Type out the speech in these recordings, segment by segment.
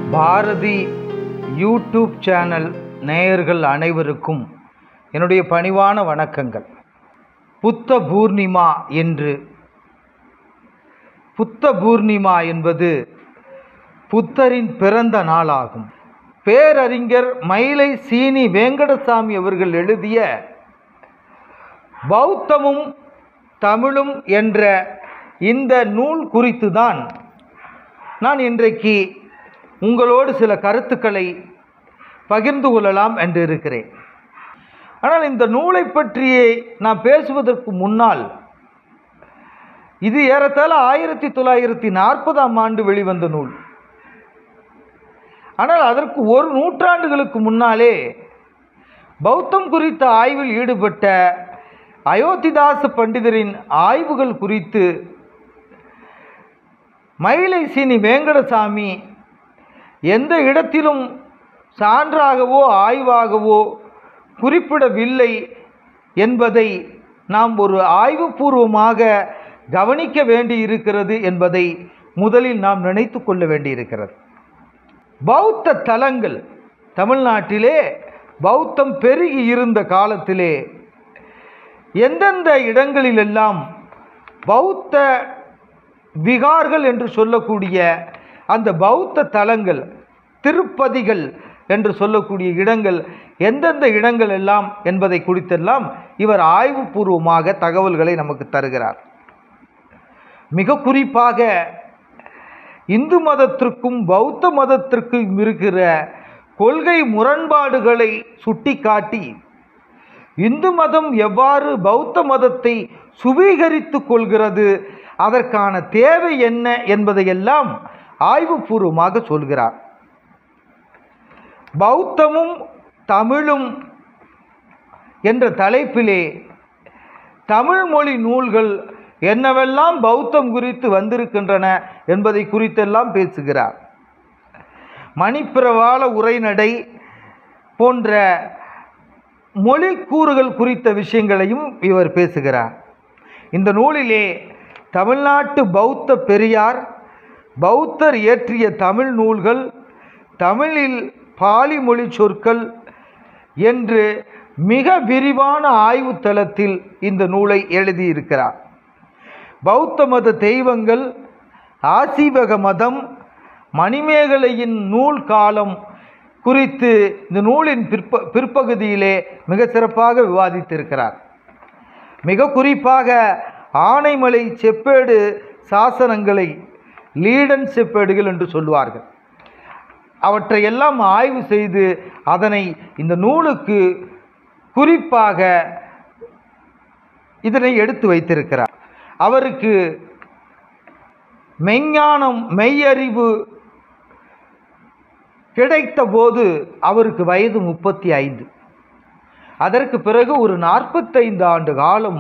Bharathi YouTube channel நேயர்கள் அனைவருக்கும் என்னுடைய பணிவான வணக்கங்கள் புத்த பூர்ணிமா என்று புத்த பூர்ணிமா என்பது புத்தரின் பிறந்த நாளாகும் பேரறிஞர் மயிலை சீனி வேங்கடசாமி அவர்கள் எழுதிய பௌத்தமும் தமிழும் என்ற இந்த நூல் குறித்து தான் நான் இன்றைக்கு உங்களோடு சில கருத்துக்களை பகிர்ந்து கொள்ளலாம் என்று இருக்கிறேன் ஆனால் இந்த நூலை பற்றியே நான் பேசுவதற்கு முன்னால் இது ஏறத்தாழ ஆயிரத்தி தொள்ளாயிரத்தி நாற்பதாம் ஆண்டு வெளிவந்த நூல் ஆனால் அதற்கு ஒரு நூற்றாண்டுகளுக்கு முன்னாலே பௌத்தம் குறித்த ஆய்வில் ஈடுபட்ட அயோத்திதாச பண்டிதரின் ஆய்வுகள் குறித்து மயிலை சீனி வேங்கடசாமி எந்த இடத்திலும் சான்றாகவோ ஆய்வாகவோ குறிப்பிடவில்லை என்பதை நாம் ஒரு ஆய்வுபூர்வமாக கவனிக்க வேண்டி இருக்கிறது என்பதை முதலில் நாம் நினைத்து கொள்ள வேண்டியிருக்கிறது பௌத்த தலங்கள் தமிழ்நாட்டிலே பௌத்தம் பெருகி இருந்த காலத்திலே எந்தெந்த இடங்களிலெல்லாம் பௌத்த விகார்கள் என்று சொல்லக்கூடிய அந்த பௌத்த தலங்கள் திருப்பதிகள் என்று சொல்லக்கூடிய இடங்கள் எந்தெந்த இடங்கள் எல்லாம் என்பதை குறித்தெல்லாம் இவர் ஆய்வுபூர்வமாக தகவல்களை நமக்கு தருகிறார் மிக குறிப்பாக இந்து மதத்திற்கும் பௌத்த மதத்திற்கும் இருக்கிற கொள்கை முரண்பாடுகளை சுட்டிக்காட்டி இந்து மதம் எவ்வாறு பௌத்த மதத்தை சுவீகரித்து கொள்கிறது அதற்கான தேவை என்ன என்பதையெல்லாம் ஆய்வுபூர்வமாக சொல்கிறார் பௌத்தமும் தமிழும் என்ற தலைப்பிலே தமிழ் மொழி நூல்கள் என்னவெல்லாம் பௌத்தம் குறித்து வந்திருக்கின்றன என்பதை குறித்தெல்லாம் பேசுகிறார் மணிப்பிரவாள உரைநடை போன்ற மொழி கூறுகள் குறித்த விஷயங்களையும் இவர் பேசுகிறார் இந்த நூலிலே தமிழ்நாட்டு பௌத்த பெரியார் பௌத்தர் இயற்றிய தமிழ் நூல்கள் தமிழில் பாலி மொழி சொற்கள் என்று மிக விரிவான ஆய்வு தளத்தில் இந்த நூலை எழுதியிருக்கிறார் பௌத்த மத தெய்வங்கள் ஆசீவக மதம் மணிமேகலையின் நூல் காலம் குறித்து இந்த நூலின் பிற்ப பிற்பகுதியிலே மிக சிறப்பாக விவாதித்திருக்கிறார் மிக குறிப்பாக ஆனைமலை செப்பேடு சாசனங்களை லீடன் செப்பேடுகள் என்று சொல்வார்கள் அவற்றை எல்லாம் ஆய்வு செய்து அதனை இந்த நூலுக்கு குறிப்பாக இதனை எடுத்து வைத்திருக்கிறார் அவருக்கு மெஞ்ஞானம் மெய்யறிவு கிடைத்த போது அவருக்கு வயது முப்பத்தி ஐந்து அதற்கு பிறகு ஒரு நாற்பத்தைந்து ஆண்டு காலம்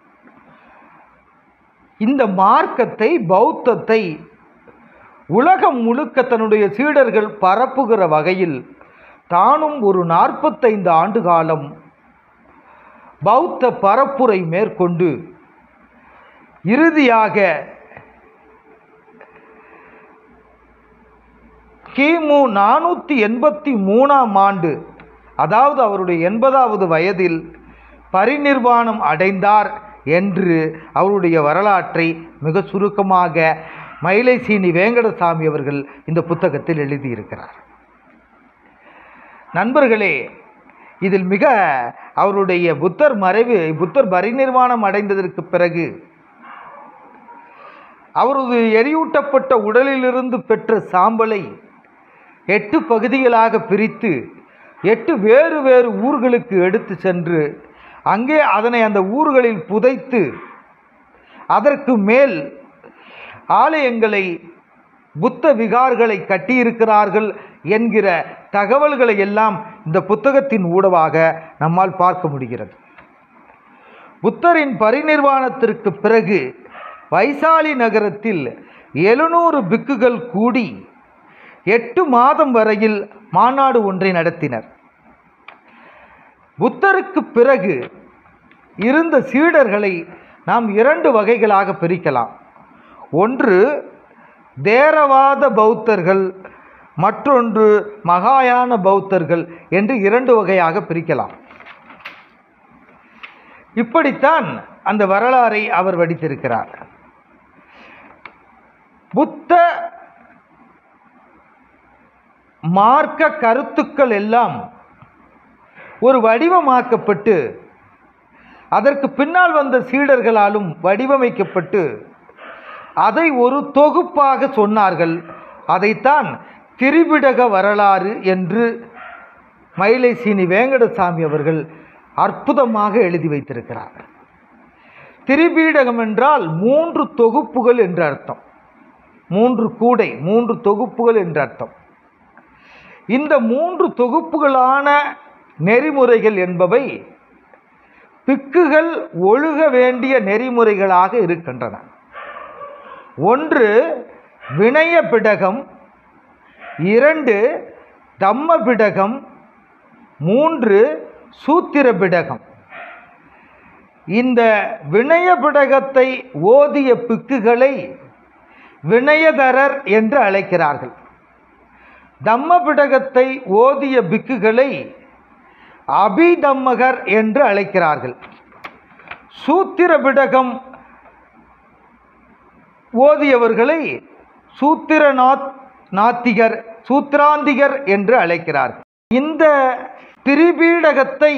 இந்த மார்க்கத்தை பௌத்தத்தை உலகம் முழுக்க தன்னுடைய சீடர்கள் பரப்புகிற வகையில் தானும் ஒரு நாற்பத்தைந்து ஆண்டு காலம் பௌத்த பரப்புரை மேற்கொண்டு இறுதியாக கிமு நானூற்றி எண்பத்தி மூணாம் ஆண்டு அதாவது அவருடைய எண்பதாவது வயதில் பரிநிர்வாணம் அடைந்தார் என்று அவருடைய வரலாற்றை மிக சுருக்கமாக மயிலை சீனி வேங்கடசாமி அவர்கள் இந்த புத்தகத்தில் எழுதியிருக்கிறார் நண்பர்களே இதில் மிக அவருடைய புத்தர் மறைவு புத்தர் பரிநிர்வாணம் அடைந்ததற்கு பிறகு அவரது எரியூட்டப்பட்ட உடலிலிருந்து பெற்ற சாம்பலை எட்டு பகுதிகளாக பிரித்து எட்டு வேறு வேறு ஊர்களுக்கு எடுத்து சென்று அங்கே அதனை அந்த ஊர்களில் புதைத்து அதற்கு மேல் ஆலயங்களை புத்த விகார்களை கட்டியிருக்கிறார்கள் என்கிற தகவல்களை எல்லாம் இந்த புத்தகத்தின் ஊடவாக நம்மால் பார்க்க முடிகிறது புத்தரின் பரிநிர்வாணத்திற்கு பிறகு வைசாலி நகரத்தில் எழுநூறு பிக்குகள் கூடி எட்டு மாதம் வரையில் மாநாடு ஒன்றை நடத்தினர் புத்தருக்கு பிறகு இருந்த சீடர்களை நாம் இரண்டு வகைகளாக பிரிக்கலாம் ஒன்று தேரவாத பௌத்தர்கள் மற்றொன்று மகாயான பௌத்தர்கள் என்று இரண்டு வகையாக பிரிக்கலாம் இப்படித்தான் அந்த வரலாறை அவர் வடித்திருக்கிறார் புத்த மார்க்க கருத்துக்கள் எல்லாம் ஒரு வடிவமாக்கப்பட்டு அதற்கு பின்னால் வந்த சீடர்களாலும் வடிவமைக்கப்பட்டு அதை ஒரு தொகுப்பாக சொன்னார்கள் அதைத்தான் திரிபிடக வரலாறு என்று மயிலை சீனி வேங்கடசாமி அவர்கள் அற்புதமாக எழுதி வைத்திருக்கிறார் திரிபீடகம் என்றால் மூன்று தொகுப்புகள் என்று அர்த்தம் மூன்று கூடை மூன்று தொகுப்புகள் என்று அர்த்தம் இந்த மூன்று தொகுப்புகளான நெறிமுறைகள் என்பவை பிக்குகள் ஒழுக வேண்டிய நெறிமுறைகளாக இருக்கின்றன ஒன்று வினய பிடகம் இரண்டு தம்ம பிடகம் மூன்று சூத்திர பிடகம் இந்த வினய பிடகத்தை ஓதிய பிக்குகளை வினயதரர் என்று அழைக்கிறார்கள் தம்ம பிடகத்தை ஓதிய பிக்குகளை அபிதம்மகர் என்று அழைக்கிறார்கள் சூத்திர பிடகம் ஓதியவர்களை சூத்திரநாத் நாத்திகர் சூத்திராந்திகர் என்று அழைக்கிறார்கள் இந்த திரிபீடகத்தை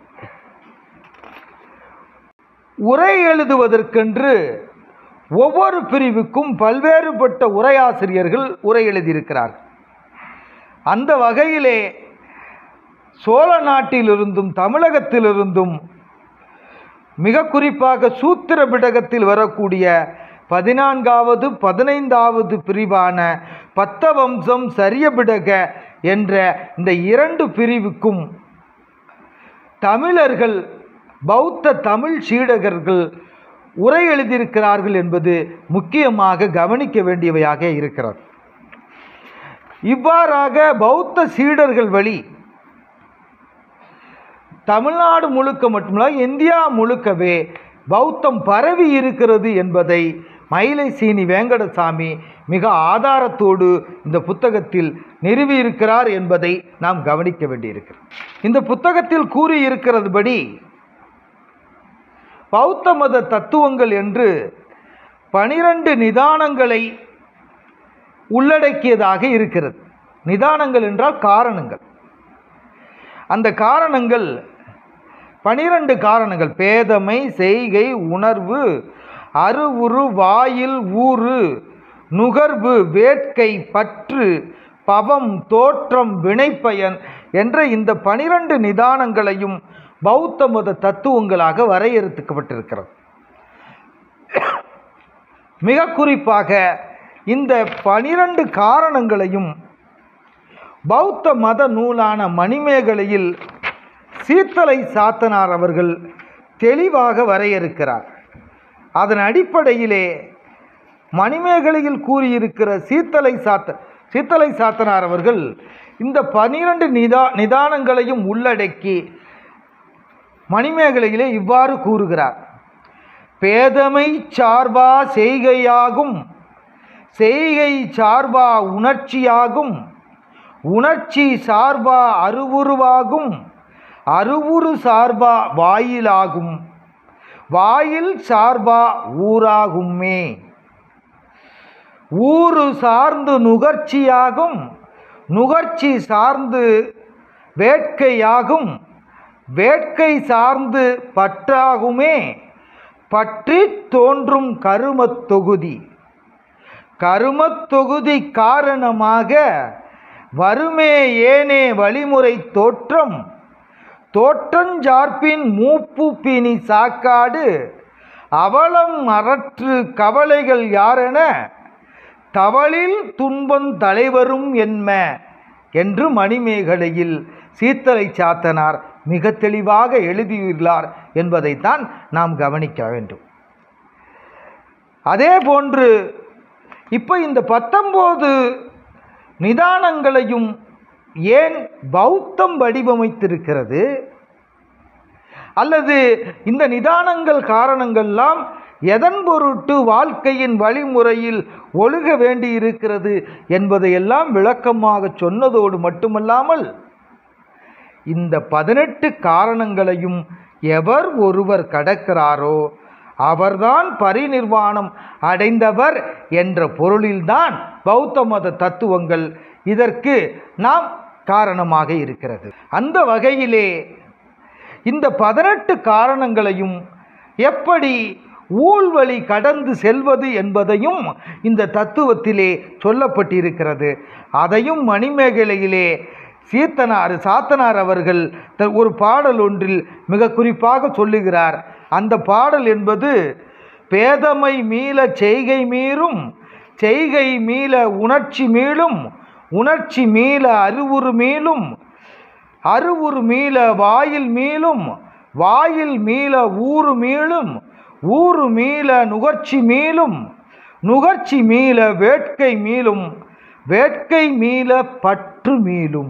உரை எழுதுவதற்கென்று ஒவ்வொரு பிரிவுக்கும் பல்வேறுபட்ட உரையாசிரியர்கள் உரை எழுதியிருக்கிறார்கள் அந்த வகையிலே சோழ நாட்டிலிருந்தும் தமிழகத்திலிருந்தும் மிக குறிப்பாக சூத்திர பிடகத்தில் வரக்கூடிய பதினான்காவது பதினைந்தாவது பிரிவான பத்தவம்சம் சரியபிடக என்ற இந்த இரண்டு பிரிவுக்கும் தமிழர்கள் பௌத்த தமிழ் சீடகர்கள் உரை எழுதியிருக்கிறார்கள் என்பது முக்கியமாக கவனிக்க வேண்டியவையாக இருக்கிறது இவ்வாறாக பௌத்த சீடர்கள் வழி தமிழ்நாடு முழுக்க மட்டுமல்ல இந்தியா முழுக்கவே பௌத்தம் பரவி இருக்கிறது என்பதை மயிலை சீனி வேங்கடசாமி மிக ஆதாரத்தோடு இந்த புத்தகத்தில் நிறுவியிருக்கிறார் என்பதை நாம் கவனிக்க வேண்டியிருக்கிறது இந்த புத்தகத்தில் கூறியிருக்கிறதுபடி பௌத்த மத தத்துவங்கள் என்று பனிரெண்டு நிதானங்களை உள்ளடக்கியதாக இருக்கிறது நிதானங்கள் என்றால் காரணங்கள் அந்த காரணங்கள் பனிரெண்டு காரணங்கள் பேதமை செய்கை உணர்வு அருவுரு வாயில் ஊறு நுகர்வு வேட்கை பற்று பவம் தோற்றம் வினைப்பயன் என்ற இந்த பனிரெண்டு நிதானங்களையும் பௌத்த மத தத்துவங்களாக வரையறுக்கப்பட்டிருக்கிறது மிக குறிப்பாக இந்த பனிரெண்டு காரணங்களையும் பௌத்த மத நூலான மணிமேகலையில் சீத்தலை சாத்தனார் அவர்கள் தெளிவாக வரையறுக்கிறார் அதன் அடிப்படையிலே மணிமேகலையில் கூறியிருக்கிற சீத்தலை சாத்த சீத்தலை சாத்தனார் அவர்கள் இந்த பனிரெண்டு நிதா நிதானங்களையும் உள்ளடக்கி மணிமேகலையிலே இவ்வாறு கூறுகிறார் பேதமை சார்பா செய்கையாகும் செய்கை சார்பா உணர்ச்சியாகும் உணர்ச்சி சார்பா அருவுருவாகும் அருவுரு சார்பா வாயிலாகும் வாயில் சார்பா ஊராகுமே ஊரு சார்ந்து நுகர்ச்சியாகும் நுகர்ச்சி சார்ந்து வேட்கையாகும் வேட்கை சார்ந்து பற்றாகுமே பற்றி தோன்றும் கருமத் தொகுதி கருமத் தொகுதி காரணமாக வருமே ஏனே வழிமுறை தோற்றம் தோற்றஞ்சார்பின் மூப்பு பிணி சாக்காடு அவலம் அறற்று கவலைகள் யாரென தவளில் துன்பம் தலைவரும் என்ம என்று மணிமேகலையில் சீத்தலை சாத்தனார் மிக தெளிவாக எழுதியுள்ளார் என்பதைத்தான் நாம் கவனிக்க வேண்டும் அதே போன்று இப்போ இந்த பத்தொம்போது நிதானங்களையும் ஏன் பௌத்தம் வடிவமைத்திருக்கிறது அல்லது இந்த நிதானங்கள் காரணங்கள்லாம் எதன் பொருட்டு வாழ்க்கையின் வழிமுறையில் ஒழுக வேண்டியிருக்கிறது என்பதையெல்லாம் விளக்கமாக சொன்னதோடு மட்டுமல்லாமல் இந்த பதினெட்டு காரணங்களையும் எவர் ஒருவர் கடக்கிறாரோ அவர்தான் பரிநிர்வாணம் அடைந்தவர் என்ற பொருளில்தான் பௌத்த மத தத்துவங்கள் இதற்கு நாம் காரணமாக இருக்கிறது அந்த வகையிலே இந்த பதினெட்டு காரணங்களையும் எப்படி ஊழ்வழி கடந்து செல்வது என்பதையும் இந்த தத்துவத்திலே சொல்லப்பட்டிருக்கிறது அதையும் மணிமேகலையிலே சீத்தனார் சாத்தனார் அவர்கள் த- ஒரு பாடல் ஒன்றில் மிக குறிப்பாக சொல்லுகிறார் அந்த பாடல் என்பது பேதமை மீள செய்கை மீறும் செய்கை மீள உணர்ச்சி மீளும் உணர்ச்சி மீள அறிவுறு மீளும் அருவுரு மீள வாயில் மீளும் வாயில் மீள ஊறு மீளும் ஊறு மீள நுகர்ச்சி மீளும் நுகர்ச்சி மீள வேட்கை மீளும் வேட்கை மீள பற்று மீளும்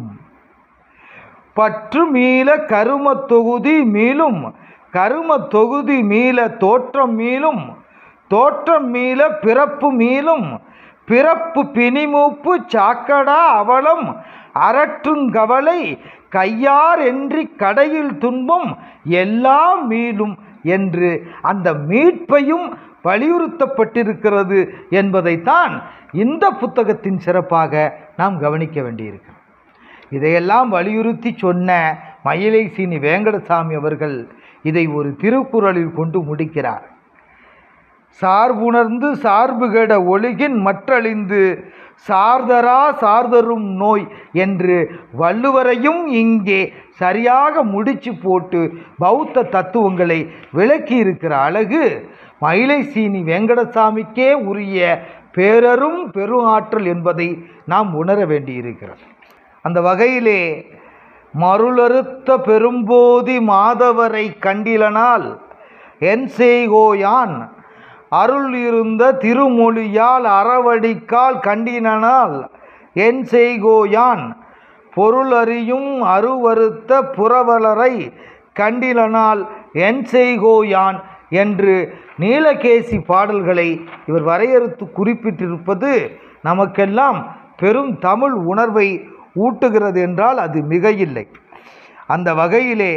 பற்று மீள கரும தொகுதி மீளும் கரும தொகுதி மீள தோற்றம் மீளும் தோற்றம் மீள பிறப்பு மீளும் பிறப்பு பிணிமூப்பு சாக்கடா அவலம் அரற்றுங்கவலை கையார் என்றி கடையில் துன்பம் எல்லாம் மீளும் என்று அந்த மீட்பையும் வலியுறுத்தப்பட்டிருக்கிறது என்பதைத்தான் இந்த புத்தகத்தின் சிறப்பாக நாம் கவனிக்க வேண்டியிருக்கிறது இதையெல்லாம் வலியுறுத்தி சொன்ன மயிலை சீனி வேங்கடசாமி அவர்கள் இதை ஒரு திருக்குறளில் கொண்டு முடிக்கிறார் சார்புணர்ந்து சார்புகெட ஒழுகின் மற்றழிந்து சார்தரா சார்தரும் நோய் என்று வள்ளுவரையும் இங்கே சரியாக முடிச்சு போட்டு பௌத்த தத்துவங்களை விளக்கி இருக்கிற அழகு மயிலை சீனி வெங்கடசாமிக்கே உரிய பேரரும் பெருஆற்றல் என்பதை நாம் உணர வேண்டியிருக்கிறது அந்த வகையிலே மருளறுத்த பெரும்போதி மாதவரை கண்டிலனால் என் செய்கோயான் அருள் இருந்த திருமொழியால் அறவடிக்கால் கண்டினால் என் செய்கோயான் பொருளறியும் அருவறுத்த புறவலரை கண்டிலனால் என் செய்கோயான் என்று நீலகேசி பாடல்களை இவர் வரையறுத்து குறிப்பிட்டிருப்பது நமக்கெல்லாம் பெரும் தமிழ் உணர்வை ஊட்டுகிறது என்றால் அது மிகையில்லை அந்த வகையிலே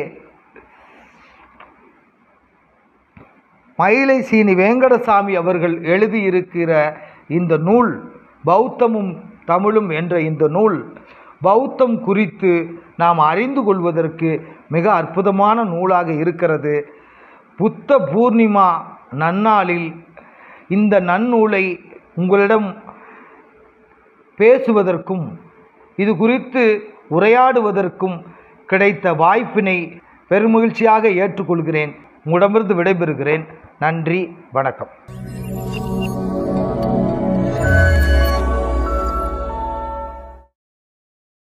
மயிலை சீனி வேங்கடசாமி அவர்கள் எழுதியிருக்கிற இந்த நூல் பௌத்தமும் தமிழும் என்ற இந்த நூல் பௌத்தம் குறித்து நாம் அறிந்து கொள்வதற்கு மிக அற்புதமான நூலாக இருக்கிறது புத்த பூர்ணிமா நன்னாளில் இந்த நன்னூலை உங்களிடம் பேசுவதற்கும் இது குறித்து உரையாடுவதற்கும் கிடைத்த வாய்ப்பினை பெருமகிழ்ச்சியாக ஏற்றுக்கொள்கிறேன் உங்களிடமிருந்து விடைபெறுகிறேன் நன்றி வணக்கம்